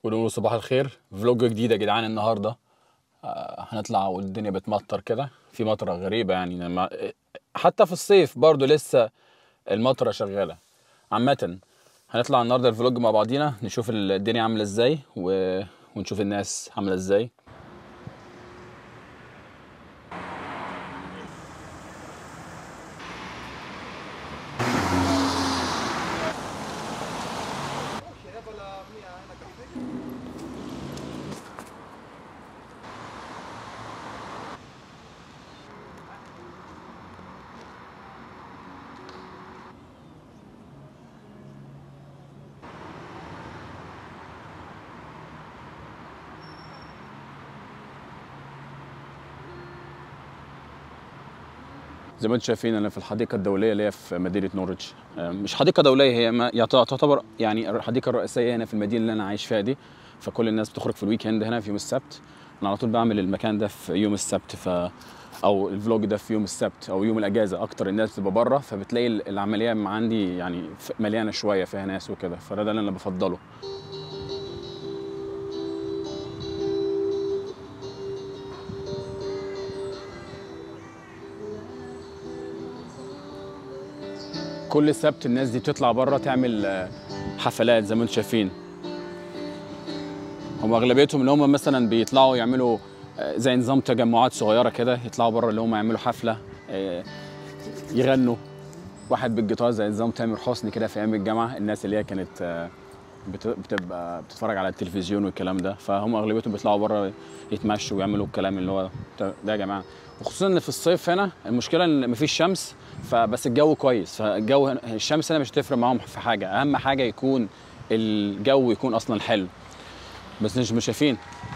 ونقول صباح الخير فلوج جديد يا جدعان النهارده آه، هنطلع والدنيا بتمطر كده في مطره غريبه يعني لما حتى في الصيف برضو لسه المطره شغاله عامه هنطلع النهارده الفلوج مع بعضينا نشوف الدنيا عامله ازاي و... ونشوف الناس عامله ازاي زي ما انتم شايفين انا في الحديقه الدوليه اللي هي في مدينه نورwich آه، مش حديقه دوليه هي ما يعت- تعتبر يعني الحديقه الرئيسيه هنا في المدينه اللي انا عايش فيها دي فكل الناس بتخرج في الويك اند هنا في يوم السبت انا على طول بعمل المكان ده في يوم السبت ف او الفلوج ده في يوم السبت او يوم الاجازه اكتر الناس بتبقى بره فبتلاقي العمليه مع عندي يعني ف- مليانه شويه فيها ناس وكده فده اللي انا بفضله كل سبت الناس دي بتطلع بره تعمل آه، حفلات زي ما انتم شايفين هم اغلبيتهم اللي هم مثلا بيطلعوا يعملوا آه، زي نظام تجمعات صغيره كده يطلعوا بره اللي هم يعملوا حفله آه، يغنوا واحد بالجيتار زي نظام تامر حسني كده في ايام الجامعه الناس اللي هي كانت آه، بت- بتبقى بتتفرج على التلفزيون والكلام ده فهم اغلبيتهم بيطلعوا بره يتمشوا ويعملوا الكلام اللي هو ده ده يا جماعه وخصوصا ان في الصيف هنا المشكله ان مفيش شمس فبس الجو كويس فالجو هنا الشمس هنا مش هتفرق معاهم في حاجه اهم حاجه يكون الجو يكون اصلا حلو بس مش مش شايفين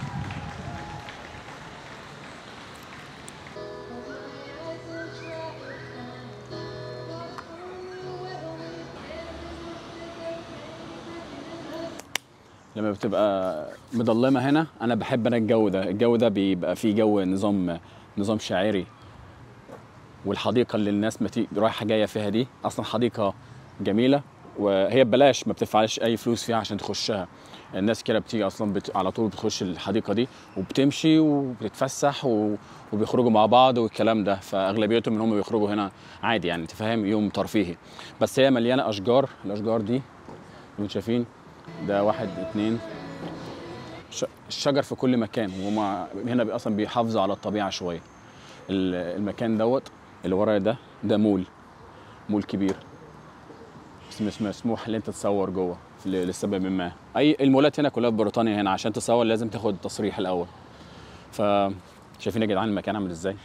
لما بتبقى مضلمه هنا انا بحب انا الجو ده الجو ده بيبقى فيه جو نظام نظام شاعري والحديقه اللي الناس متي... رايحه جايه فيها دي اصلا حديقه جميله وهي ببلاش ما بتدفعش اي فلوس فيها عشان تخشها الناس كده بتيجي اصلا بت... على طول بتخش الحديقه دي وبتمشي وبتتفسح و... وبيخرجوا مع بعض والكلام ده فاغلبيتهم ان هم بيخرجوا هنا عادي يعني انت فاهم يوم ترفيهي بس هي مليانه اشجار الاشجار دي انتوا شايفين ده واحد اتنين ش- الشجر في كل مكان وهما هنا بي- اصلا بيحافظوا على الطبيعه شويه ال- المكان دوت اللي ورايا ده ده مول مول كبير بس مش مسموح ان انت تصور جوه ل- لسبب ما اي المولات هنا كلها في بريطانيا هنا عشان تصور لازم تاخد تصريح الاول ف شايفين يا جدعان المكان عامل ازاي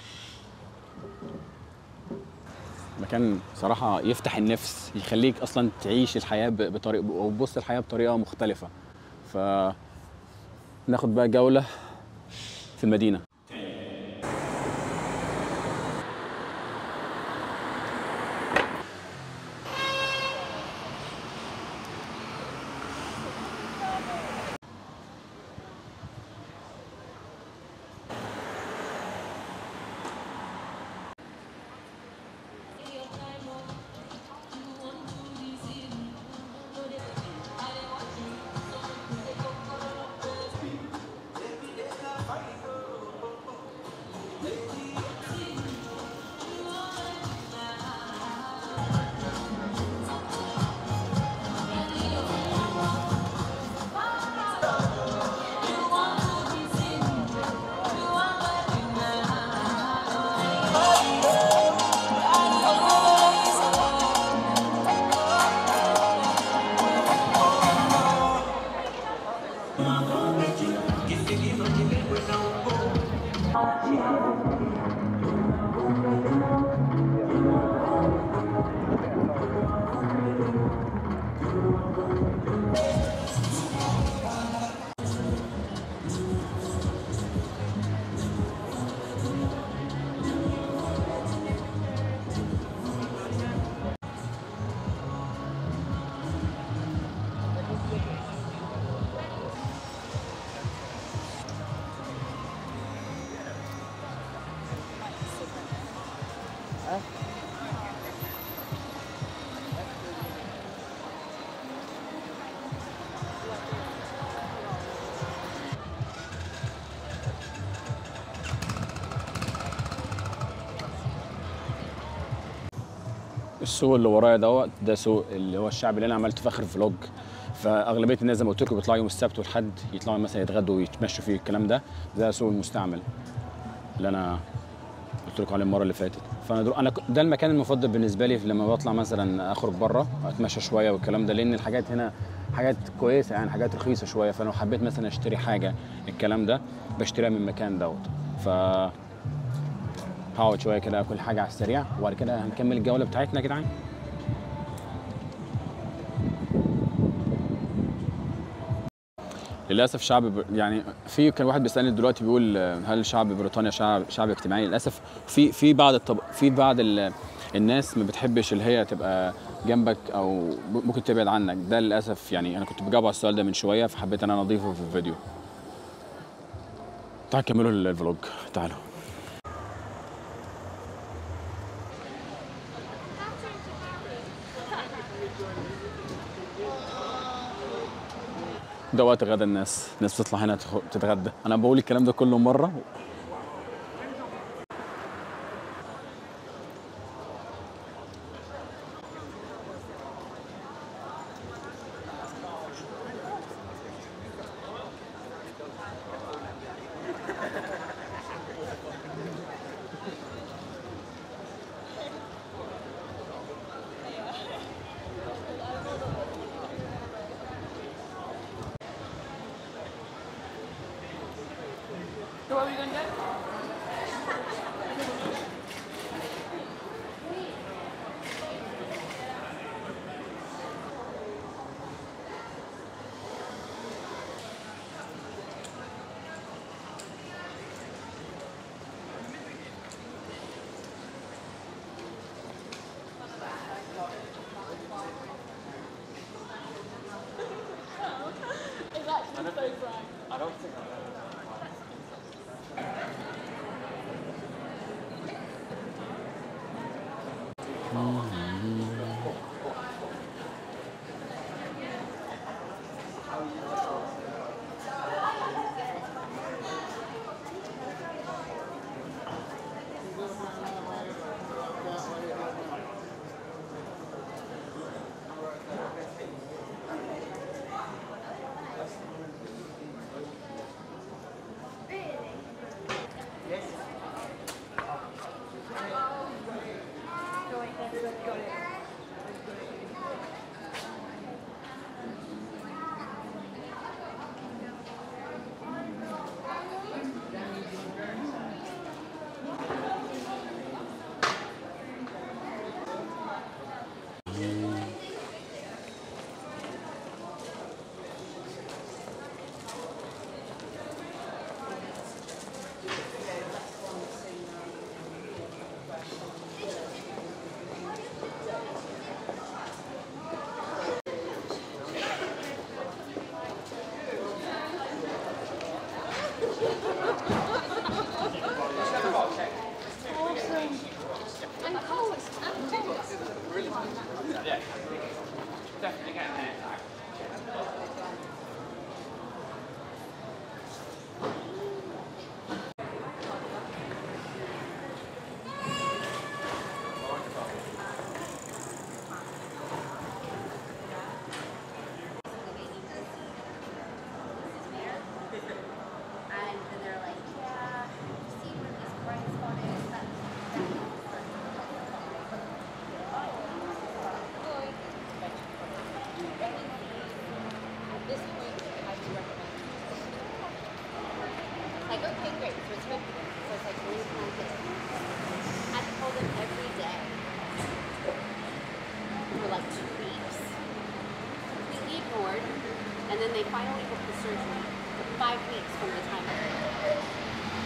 مكان صراحة يفتح النفس يخليك أصلا تعيش الحياة ب- بطريقة وتبص الحياة بطريقة مختلفة ف ناخد بقى جولة في المدينة السوق اللي ورايا دوت ده سوق اللي هو الشعب اللي انا عملت فيه اخر فلوج فاغلبيه الناس زي ما قلت لكم بيطلعوا يوم السبت والحد يطلعوا مثلا يتغدوا ويتمشوا فيه الكلام ده ده سوق المستعمل اللي انا قلت لكم عليه المره اللي فاتت فانا دل... انا ك- ده المكان المفضل بالنسبه لي لما بطلع مثلا اخرج بره اتمشى شويه والكلام ده لان الحاجات هنا حاجات كويسه يعني حاجات رخيصه شويه فلو حبيت مثلا اشتري حاجه الكلام ده بشتريها من المكان دوت ف هقعد شويه كده اكل حاجه على السريع وبعد كده هنكمل الجوله بتاعتنا يا جدعان للاسف شعب ب... يعني في كان واحد بيسالني دلوقتي بيقول آه، هل شعب بريطانيا شعب شعب اجتماعي للاسف في في بعض الطب... في بعض ال... الناس ما بتحبش اللي هي تبقى جنبك او ب- ممكن تبعد عنك ده للاسف يعني انا كنت بجاوب على السؤال ده من شويه فحبيت ان انا اضيفه في الفيديو تعالوا كملوا الفلوج تعالوا ده وقت غدا الناس الناس بتطلع هنا تخ- تتغدى انا بقول الكلام ده كل مره So what are we gonna do? It's actually so bright. I don't think Awesome. And cold. And cold. And then they're like, yeah, you see where this bright spot is? That, that At this point, I would recommend. like, okay, great. So it's good. So it's like really cool this. I had to hold them every day for like two weeks. Completely ignored. And then they finally booked the surgery for five weeks from the time of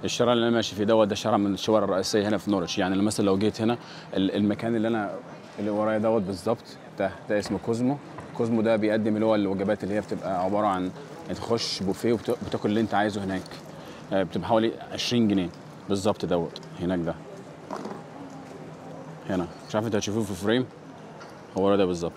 الشارع اللي انا ماشي فيه دوت ده شارع من الشوارع الرئيسيه هنا في نورتش يعني أنا مثلا لو جيت هنا ال- المكان اللي انا اللي ورايا دوت بالظبط ده ده اسمه كوزمو كوزمو ده بيقدم اللي هو الوجبات اللي هي بتبقى عباره عن تخش بوفيه وبتاكل اللي انت عايزه هناك آه، بتبقى حوالي 20 جنيه بالظبط دوت هناك ده هنا مش عارف انت هتشوفوه في فريم هو ده بالظبط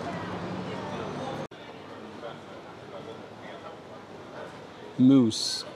موس